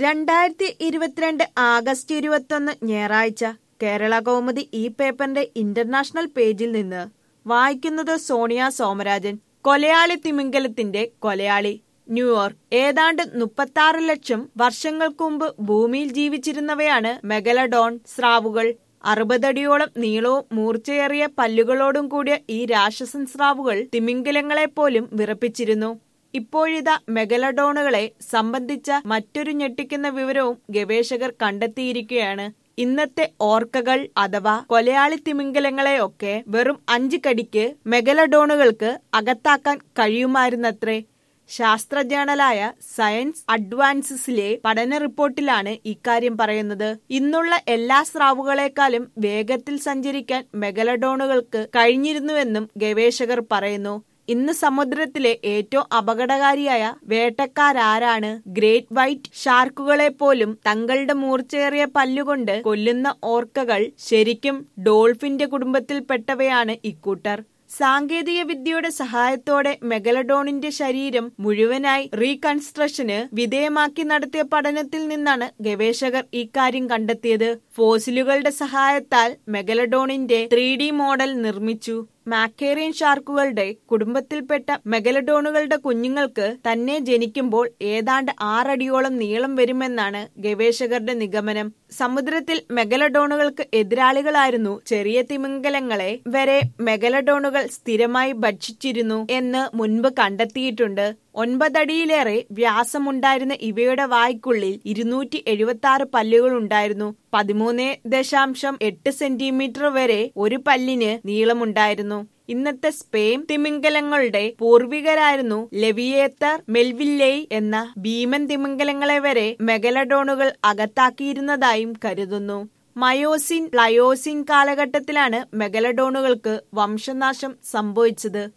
രണ്ടായിരത്തി ഇരുപത്തിരണ്ട് ആഗസ്റ്റ് ഇരുപത്തൊന്ന് ഞായറാഴ്ച കേരള കൗമുദി ഈ പേപ്പറിന്റെ ഇന്റർനാഷണൽ പേജിൽ നിന്ന് വായിക്കുന്നത് സോണിയ സോമരാജൻ കൊലയാളി തിമിംഗലത്തിന്റെ കൊലയാളി ന്യൂയോർക്ക് ഏതാണ്ട് മുപ്പത്തി ലക്ഷം വർഷങ്ങൾക്ക് മുമ്പ് ഭൂമിയിൽ ജീവിച്ചിരുന്നവയാണ് മെഗലഡോൺ സ്രാവുകൾ അറുപതടിയോളം നീളവും മൂർച്ചയേറിയ പല്ലുകളോടും കൂടിയ ഈ രാക്ഷസൻ സ്രാവുകൾ തിമിംഗലങ്ങളെപ്പോലും വിറപ്പിച്ചിരുന്നു ഇപ്പോഴിതാ മെഗലഡോണുകളെ സംബന്ധിച്ച മറ്റൊരു ഞെട്ടിക്കുന്ന വിവരവും ഗവേഷകർ കണ്ടെത്തിയിരിക്കുകയാണ് ഇന്നത്തെ ഓർക്കകൾ അഥവാ കൊലയാളി തിമിംഗലങ്ങളെയൊക്കെ വെറും അഞ്ച് കടിക്ക് മെഗലഡോണുകൾക്ക് അകത്താക്കാൻ കഴിയുമായിരുന്നത്രേ ശാസ്ത്ര ജേണലായ സയൻസ് അഡ്വാൻസസിലെ പഠന റിപ്പോർട്ടിലാണ് ഇക്കാര്യം പറയുന്നത് ഇന്നുള്ള എല്ലാ സ്രാവുകളെക്കാളും വേഗത്തിൽ സഞ്ചരിക്കാൻ മെഗലഡോണുകൾക്ക് കഴിഞ്ഞിരുന്നുവെന്നും ഗവേഷകർ പറയുന്നു ഇന്ന് സമുദ്രത്തിലെ ഏറ്റവും അപകടകാരിയായ വേട്ടക്കാരാരാണ് ഗ്രേറ്റ് വൈറ്റ് ഷാർക്കുകളെ പോലും തങ്ങളുടെ മൂർച്ചയേറിയ പല്ലുകൊണ്ട് കൊല്ലുന്ന ഓർക്കകൾ ശരിക്കും ഡോൾഫിന്റെ കുടുംബത്തിൽപ്പെട്ടവയാണ് ഇക്കൂട്ടർ സാങ്കേതിക വിദ്യയുടെ സഹായത്തോടെ മെഗലഡോണിന്റെ ശരീരം മുഴുവനായി റീകൺസ്ട്രക്ഷന് വിധേയമാക്കി നടത്തിയ പഠനത്തിൽ നിന്നാണ് ഗവേഷകർ ഇക്കാര്യം കണ്ടെത്തിയത് ഫോസിലുകളുടെ സഹായത്താൽ മെഗലഡോണിന്റെ ത്രീ മോഡൽ നിർമ്മിച്ചു മാക്കേറിയൻ ഷാർക്കുകളുടെ കുടുംബത്തിൽപ്പെട്ട മെഗലഡോണുകളുടെ കുഞ്ഞുങ്ങൾക്ക് തന്നെ ജനിക്കുമ്പോൾ ഏതാണ്ട് ആറടിയോളം നീളം വരുമെന്നാണ് ഗവേഷകരുടെ നിഗമനം സമുദ്രത്തിൽ മെഗലഡോണുകൾക്ക് എതിരാളികളായിരുന്നു ചെറിയ തിമിംഗലങ്ങളെ വരെ മെഗലഡോണുകൾ സ്ഥിരമായി ഭക്ഷിച്ചിരുന്നു എന്ന് മുൻപ് കണ്ടെത്തിയിട്ടുണ്ട് ഒൻപതടിയിലേറെ വ്യാസമുണ്ടായിരുന്ന ഇവയുടെ വായ്ക്കുള്ളിൽ ഇരുന്നൂറ്റി എഴുപത്തി ആറ് പല്ലുകൾ ഉണ്ടായിരുന്നു പതിമൂന്ന് ദശാംശം എട്ട് സെന്റിമീറ്റർ വരെ ഒരു പല്ലിന് നീളമുണ്ടായിരുന്നു ഇന്നത്തെ സ്പെയിം തിമിംഗലങ്ങളുടെ പൂർവികരായിരുന്നു ലെവിയേത്തർ മെൽവില്ലേയ് എന്ന ഭീമൻ തിമിംഗലങ്ങളെ വരെ മെഗലഡോണുകൾ അകത്താക്കിയിരുന്നതായും കരുതുന്നു മയോസിൻ പ്ലയോസിൻ കാലഘട്ടത്തിലാണ് മെഗലഡോണുകൾക്ക് വംശനാശം സംഭവിച്ചത്